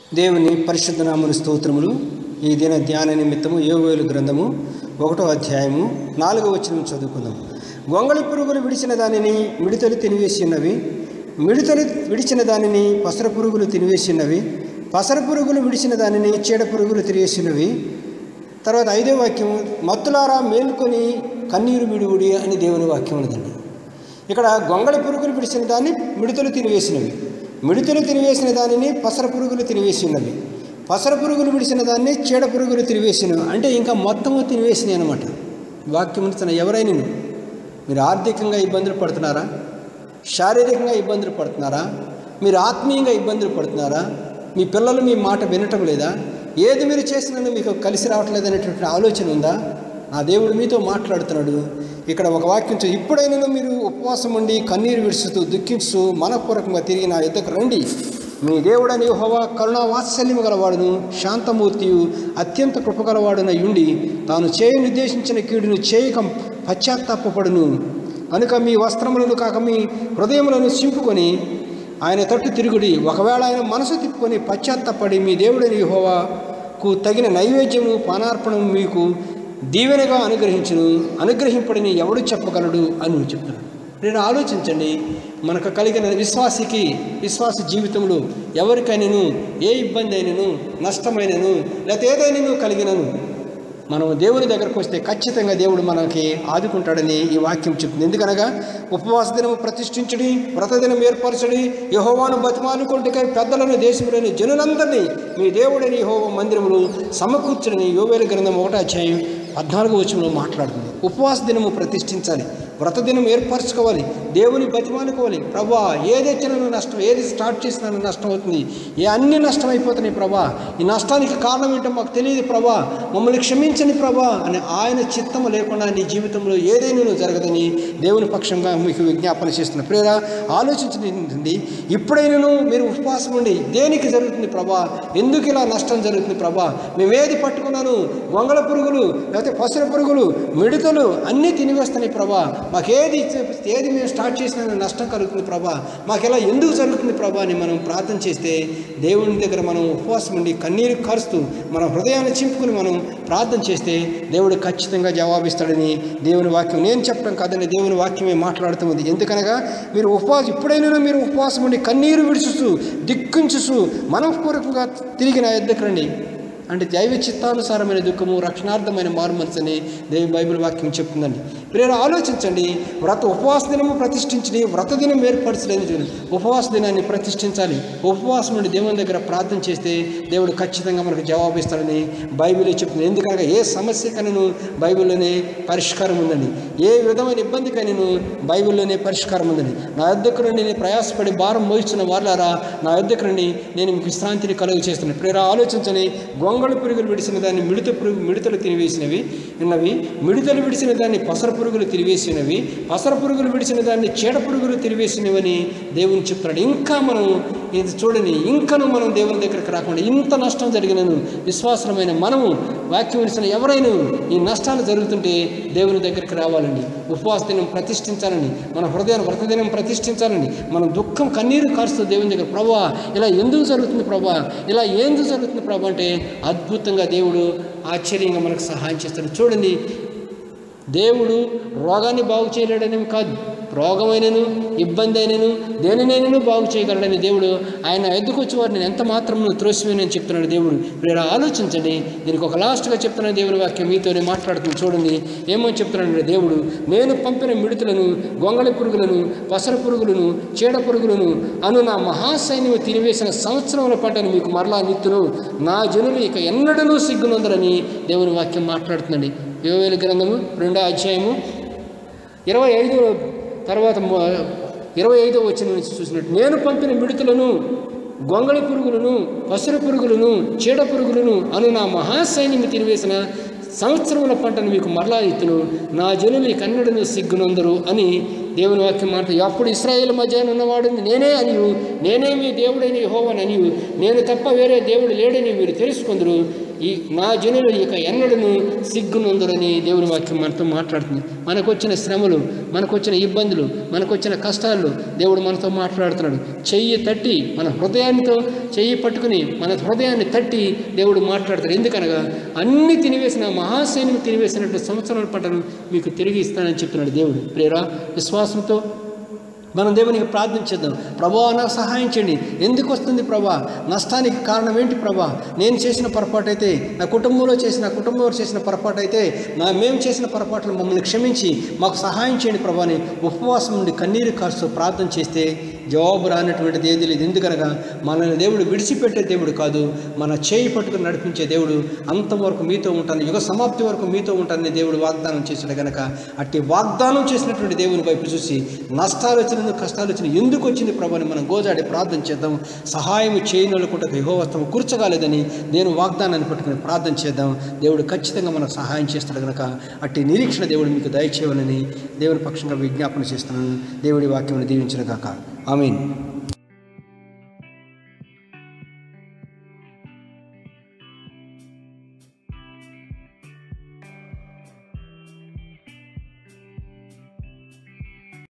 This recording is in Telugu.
దేవుని పరిశుద్ధ నామని స్తోత్రములు ఈ దిన ధ్యాన నిమిత్తము యోగోలు గ్రంథము ఒకటో అధ్యాయము నాలుగో వచనం చదువుకుందాం గొంగళి పురుగులు విడిచిన దానిని మిడతలు తినివేసినవి మిడతలు విడిచిన దానిని పసర పురుగులు తినివేసినవి పసర పురుగులు విడిచిన దానిని చీడ పురుగులు తిరిగేసినవి తర్వాత ఐదో వాక్యం మత్తులారా మేల్కొని కన్నీరు విడువుడి అని దేవుని వాక్యం ఉన్నదండి ఇక్కడ గొంగళి పురుగులు విడిచిన దాన్ని మిడతలు తినివేసినవి మిడతలు తినివేసిన దానిని పసర పురుగులు తినివేసినవి పసర పురుగులు విడిచిన దాన్ని చీడ పురుగులు తినివేసినవి అంటే ఇంకా మొత్తము తినివేసినాయి అనమాట వాక్యం ఉంటున్న ఎవరైనా మీరు ఆర్థికంగా ఇబ్బందులు పడుతున్నారా శారీరకంగా ఇబ్బందులు పడుతున్నారా మీరు ఆత్మీయంగా ఇబ్బందులు పడుతున్నారా మీ పిల్లలు మీ మాట వినటం లేదా ఏది మీరు చేసినా మీకు కలిసి రావట్లేదు అనేటువంటి ఆలోచన ఉందా ఆ దేవుడు మీతో మాట్లాడుతున్నాడు ఇక్కడ ఒక వాక్యం చూ- ఇప్పుడైనా మీరు ఉపవాసం ఉండి కన్నీరు విడుచుతూ దుఃఖించు మనపూర్వకంగా తిరిగి నా యుద్ధకు రండి మీ దేవుడని హోవా కరుణా వాత్సల్యము గలవాడును శాంతమూర్తియు అత్యంత కృపగలవాడున యుండి తాను చేయ నిర్దేశించిన కీడును చేయక పశ్చాత్తాపడును కనుక మీ వస్త్రములను కాక మీ హృదయములను చింపుకొని ఆయన తట్టు తిరుగుడి ఒకవేళ ఆయన మనసు తిప్పుకొని పశ్చాత్తాపడి మీ దేవుడని హోవాకు తగిన నైవేద్యము పానార్పణం మీకు దీవెనగా అనుగ్రహించును అనుగ్రహింపడని ఎవడు చెప్పగలడు అని చెప్తున్నాడు నేను ఆలోచించండి మనకు కలిగిన విశ్వాసికి విశ్వాస జీవితంలో ఎవరికైనాను ఏ ఇబ్బంది అయినను నష్టమైనను లేకపోతే ఏదైనాను కలిగినను మనం దేవుని దగ్గరకు వస్తే ఖచ్చితంగా దేవుడు మనకి ఆదుకుంటాడని ఈ వాక్యం చెప్తుంది ఎందుకనగా ఉపవాస దినము ప్రతిష్ఠించడి వ్రతదినం ఏర్పరచడి యహోవాను బతిమాలుకుంటే పెద్దలను దేశంలోని జనులందరినీ మీ దేవుడని యహోవ మందిరములు సమకూర్చడని యోవేల గ్రంథం ఒకటో అధ్యాయం పద్నాలుగో వచనంలో మాట్లాడుతుంది ఉపవాస దినము ప్రతిష్ఠించాలి వ్రతదినం ఏర్పరచుకోవాలి దేవుని బతిమాలుకోవాలి ప్రభా ఏది వచ్చినా నష్టం ఏది స్టార్ట్ చేసినా నష్టం అవుతుంది ఏ అన్ని నష్టం అయిపోతున్నాయి ప్రభా ఈ నష్టానికి కారణం ఏంటో మాకు తెలియదు ప్రభా మమ్మల్ని క్షమించని ప్రభా అని ఆయన చిత్తము లేకుండా నీ జీవితంలో ఏదైనా జరగదని దేవుని పక్షంగా మీకు విజ్ఞాపన చేస్తున్న ప్రేర ఆలోచించండి ఇప్పుడైనాను మీరు ఉపవాసం ఉండి దేనికి జరుగుతుంది ప్రభా ఎందుకు ఇలా నష్టం జరుగుతుంది ప్రభా మేమేది పట్టుకున్నాను వంగళ పురుగులు లేకపోతే పసుల పురుగులు మిడతలు అన్నీ తినివేస్తున్నాయి ప్రభా మాకేది ఏది మేము స్టార్ట్ చేసినా నష్టం కలుగుతుంది ప్రభా మాకు ఇలా ఎందుకు జరుగుతుంది ప్రభా అని మనం ప్రార్థన చేస్తే దేవుని దగ్గర మనం ఉపవాసం ఉండి కన్నీరు కరుస్తూ మన హృదయాన్ని చింపుకుని మనం ప్రార్థన చేస్తే దేవుడు ఖచ్చితంగా జవాబిస్తాడని దేవుని వాక్యం నేను చెప్పడం కాదని దేవుని వాక్యమే మాట్లాడుతుంది ఎందుకనగా మీరు ఉపవాసం ఇప్పుడైనా మీరు ఉపవాసం ఉండి కన్నీరు విడుచుతూ దిక్కుంచుతూ మనఃపూర్వకంగా తిరిగి నా ఎద్దకు రండి అంటే దైవ చిత్తానుసారమైన దుఃఖము రక్షణార్థమైన మారుమనసు అని దేవి బైబిల్ వాక్యం చెప్తుందండి మీరు ఆలోచించండి వ్రత ఉపవాస దినము ప్రతిష్ఠించండి వ్రత దినం ఏర్పరచలేదు చూడండి. ఉపవాస దినాన్ని ప్రతిష్ఠించాలి ఉపవాసం నుండి దేవుని దగ్గర ప్రార్థన చేస్తే దేవుడు ఖచ్చితంగా మనకు జవాబిస్తాడని బైబిలే చెప్తుంది ఎందుకనగా ఏ సమస్యకైనాను బైబిల్లోనే పరిష్కారం ఉందండి ఏ విధమైన ఇబ్బందికైనాను బైబిల్లోనే పరిష్కారం ఉందండి నా యొద్దకు రండి నేను ప్రయాసపడి భారం మోయిస్తున్న వాళ్ళారా నా యొద్దకు రండి నేను మీకు విశ్రాంతిని కలుగు చేస్తున్నాను ప్రేర ఆలోచించని గొంగళ పురుగులు విడిసిన దాన్ని మిడత పురుగు మిడతలు తినివేసినవి ఉన్నవి మిడతలు విడిచిన దాన్ని పసర పురుగులు తిరివేసినవి పసర పురుగులు విడిచిన దాన్ని చీడ పురుగులు తిరివేసినవని దేవుని చెప్తున్నాడు ఇంకా మనం ఇది చూడని ఇంకను మనం దేవుని దగ్గరికి రాకుండా ఇంత నష్టం జరిగినను విశ్వాసమైన మనము వాక్యం విడిచిన ఎవరైనా ఈ నష్టాలు జరుగుతుంటే దేవుని దగ్గరికి రావాలండి ఉపవాస దినం ప్రతిష్ఠించాలండి మన హృదయాన్ని వ్రతదినం ప్రతిష్ఠించాలండి మనం దుఃఖం కన్నీరు కారుస్తూ దేవుని దగ్గర ప్రభా ఇలా ఎందుకు జరుగుతుంది ప్రభా ఇలా ఎందుకు జరుగుతుంది ప్రభా అంటే అద్భుతంగా దేవుడు ఆశ్చర్యంగా మనకు సహాయం చేస్తాడు చూడండి దేవుడు రోగాన్ని బాగు చేయలేడని కాదు రోగమైనను ఇబ్బంది అయినను దేనినైనను బాగు చేయగలడని దేవుడు ఆయన ఎద్దుకొచ్చి వారిని ఎంత మాత్రం త్రోసివేనని చెప్తున్నాడు దేవుడు మీరు ఆలోచించండి దీనికి ఒక లాస్ట్గా చెప్తున్న దేవుని వాక్యం మీతోనే మాట్లాడుతుంది చూడండి ఏమో చెప్తున్నాడు దేవుడు నేను పంపిన మిడుతులను గొంగళి పురుగులను పసర పురుగులను చీడ పురుగులను అను నా మహాసైన్యము తినివేసిన సంవత్సరముల పంటను మీకు మరలా నిత్తును నా జనులు ఇక ఎన్నడనూ సిగ్గునందరని దేవుని వాక్యం మాట్లాడుతుందండి యోవేలు గ్రంథము రెండో అధ్యాయము ఇరవై ఐదు తర్వాత మొ- ఇరవై ఐదో వచ్చిన నుంచి చూసినట్టు నేను పంపిన మిడుతులను గొంగళి పురుగులను పసుర పురుగులను చీడ పురుగులను అను నా మహాసైన్యము తిరివేసిన సంవత్సరముల పంటను మీకు మరలా ఇత్తును నా జనులు కన్నడను సిగ్గునందరు అని దేవుని వాక్యం మాట అప్పుడు ఇస్రాయేల్ మధ్య ఉన్నవాడు నేనే అనియు నేనే మీ దేవుడైన యెహోవాని అనియు నేను తప్ప వేరే దేవుడు లేడని మీరు తెలుసుకుందరు ఈ నా జనులు ఇక ఎన్నడను సిగ్గునందురని దేవుని వాక్యం మనతో మాట్లాడుతుంది మనకు వచ్చిన శ్రమలు మనకు వచ్చిన ఇబ్బందులు మనకు వచ్చిన కష్టాలు దేవుడు మనతో మాట్లాడుతున్నాడు చెయ్యి తట్టి మన హృదయానితో చెయ్యి పట్టుకుని మన హృదయాన్ని తట్టి దేవుడు మాట్లాడతాడు ఎందుకనగా అన్ని తినివేసిన మహాశైని తినివేసినట్టు సంవత్సరాల పంటను మీకు తిరిగి ఇస్తానని చెప్తున్నాడు దేవుడు ప్రేరా విశ్వాసంతో మనం దేవునికి ప్రార్థించేద్దాం ప్రభా నాకు సహాయం చేయండి ఎందుకు వస్తుంది ప్రభా నష్టానికి కారణం ఏంటి ప్రభా నేను చేసిన పొరపాటు అయితే నా కుటుంబంలో చేసిన నా కుటుంబంలో చేసిన పొరపాటు అయితే నా మేము చేసిన పొరపాట్లు మమ్మల్ని క్షమించి మాకు సహాయం చేయండి ప్రభా అని ఉపవాసం నుండి కన్నీరు కాస్తూ ప్రార్థన చేస్తే జవాబు రానటువంటిది ఏది లేదు ఎందుకనగా మనల్ని దేవుడు విడిచిపెట్టే దేవుడు కాదు మన చేయి పట్టుకుని నడిపించే దేవుడు అంతవరకు మీతో ఉంటాను యుగ సమాప్తి వరకు మీతో ఉంటానని దేవుడు వాగ్దానం చేశాడు గనక అట్టి వాగ్దానం చేసినటువంటి దేవుని వైపు చూసి నష్టాలు వచ్చినందుకు కష్టాలు వచ్చిన ఎందుకు వచ్చింది ప్రభు అని మనం గోజాడి ప్రార్థన చేద్దాం సహాయం చేయనలుకుంటే యహోవస్తం కూర్చోగాలేదని నేను వాగ్దానాన్ని పట్టుకుని ప్రార్థన చేద్దాం దేవుడు ఖచ్చితంగా మనకు సహాయం చేస్తాడు గనక అట్టి నిరీక్షణ దేవుడు మీకు దయచేయాలని దేవుని పక్షంగా విజ్ఞాపన చేస్తున్నాను దేవుడి వాక్యం దీవించిన కాక ఆమీన్